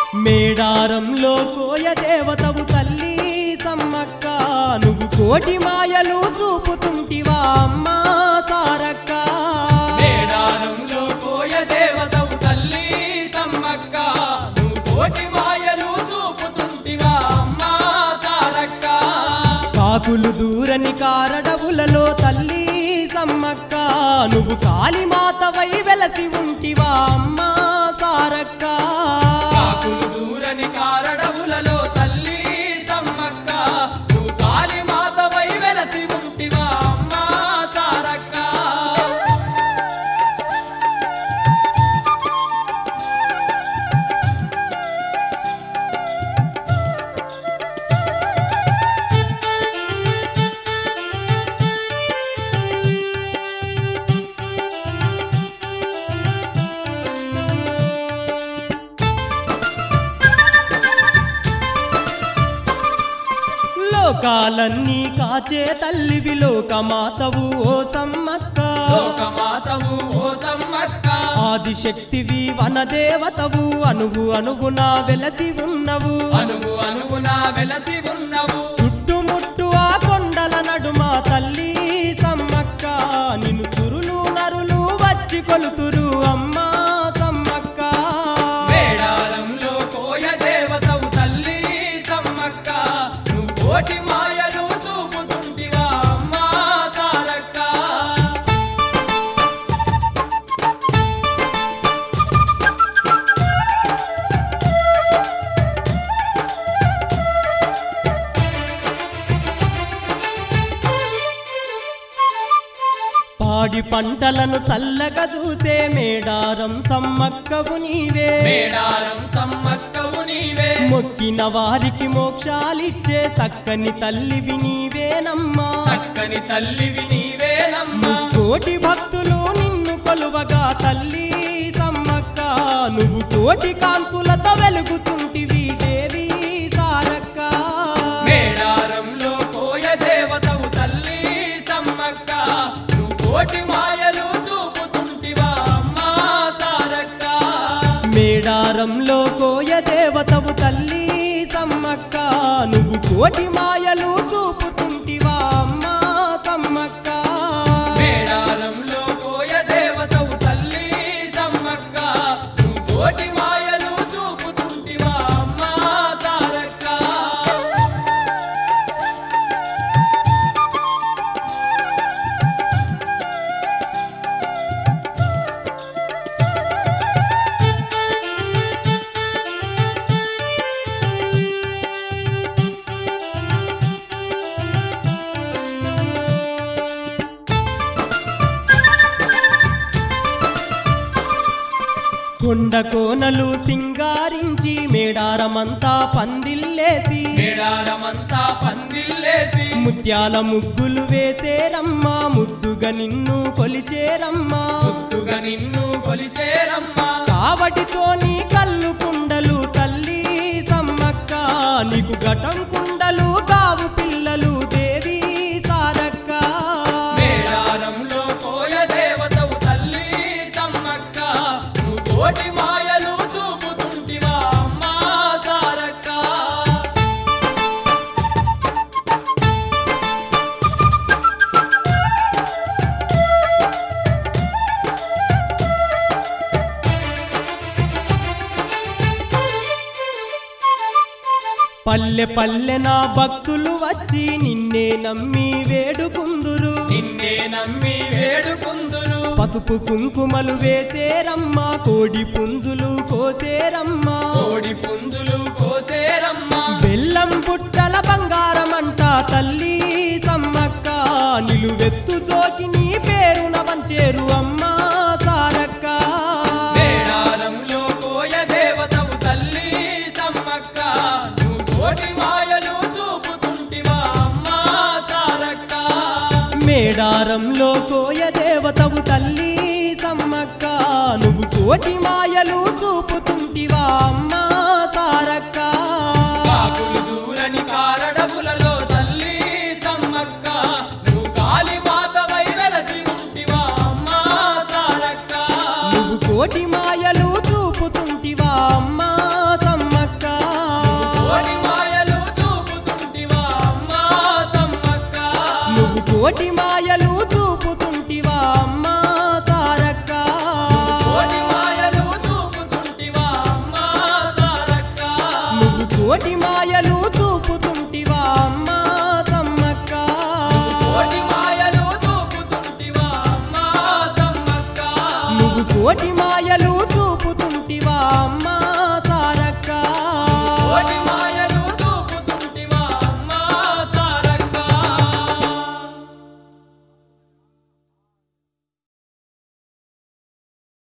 మేడారంలో కోయ దేవతవు తల్లి సమ్మక్క నువ్వు కోటి మాయలు చూపుతుంటివా అమ్మా సారక్క మేడారంలో కోయ దేవతవు తల్లి సమ్మక్క నువ్వు కోటి మాయలు చూపుతుంటివా అమ్మా సారక్క కాకులు దూరని కారడవులలో తల్లి సమ్మక్క నువ్వు కాళీమాతవై వెలసి ఉంటివా అమ్మా సారక్క కాకులు దూరని కారడవులలో తల్లి సమ్మక్క నువ్వు కాలి మాతవై వెలసి ఉంటివా అమ్మా సారక్క లోకాలన్నీ కాచే తల్లివి లోకమాతవు ఓ సమ్మక్క లోకమాతవు ఓ సమ్మక్క ఆదిశక్తివి వనదేవతవు అణువు అణువున వెలసి ఉన్నవు అనువు అనుగుణ వెలసి ఉన్నవు చుట్టుముట్టు ఆ కొండల నడుమ తల్లి సమ్మక్క నిన్ను సురులు నరులు వచ్చి కొలుతురు అమ్మా సమ్మక్క మేడారంలో కోయ దేవతవు తల్లి సమ్మక్క నువ్వు కోటి మాయలు చూపుతుంటివా అమ్మా సారక్క పాడి పంటలను సల్లగా చూసే మేడారం సమ్మక్కవు నీవే మేడారం సమ్మక్కవు నీవే మొక్కిన వారికి మోక్షాలిచ్చే చక్కని తల్లివి నీవేనమ్మా చక్కని తల్లివి నీవేనమ్మా కోటి భక్తులు నిన్ను కొలువగా తల్లి సమ్మక్క నువ్వు కోటి కాంతులతో వెలుగుతుంటివి దేవి సారక్క మేడారంలో కోయ దేవతవు తల్లి సమ్మక్క నువ్వు కోటి మాయలు చూపుతుంటివా అమ్మా సారక్క మేడారంలో కోయ దేవతవు తల్లి సమ్మక్క నువ్వు కోటి మాయలు చూపుతుంటివా అమ్మా సమ్మక్క మేడారంలో కోయ దేవతవు తల్లి సమ్మక్క నువ్వు కోటి మాయలు చూపుతుంటివా అమ్మా సారక్క కొండ కోనలు సింగారించి మేడారమంతా పందిల్లేసి మేడారమంతా పందిల్లేసి ముత్యాల ముగ్గులు వేసేరమ్మా ముద్దుగా నిన్ను కొలిచేరమ్మా ముద్దుగా నిన్ను కొలిచేరమ్మా కావటితోని కళ్ళు కుండలు తల్లి సమ్మక్క నీకు ఘటం కుండలు కావు పిల్లలు దేవి సారక్క మేడారంలో కోయ దేవతవు తల్లి సమ్మక్క నువ్వు కోటి మాయలు చూపుతుంటివా అమ్మా సారక్క పల్లె పల్లె నా భక్తులు వచ్చి నిన్నే నమ్మి వేడుకుందురు నిన్నే నమ్మి వేడుకుందురు పసుపు కుంకుమలు వేసేరమ్మా కోడి పుంజులు కోసేరమ్మా కోడి పుంజులు కోసేరమ్మా బెల్లం పుట్టల బంగారమంట తల్లి సమ్మక్క నిలువెత్తు జోకి నీ పేరున వంచేరు అమ్మా సారక్క మేడారంలో కోయ దేవతవు తల్లి సమ్మక్క నువ్వు కోటి మాయలు చూపుతుంటివా అమ్మా సారక్క మేడారంలో కోయ దేవతవు తల్లి సమ్మక్క నువ్వు కోటి మాయలు చూపుతుంటివా అమ్మా సారక్క కాకులు దూరని కారడవులలో తల్లి సమ్మక్క నువ్వు కాలి మాతవై వెలసి ఉంటివా అమ్మా సారక్క నువ్వు కోటి మాయలు చూపుతుంటివా అమ్మా సమ్మక్క బిడ్డలు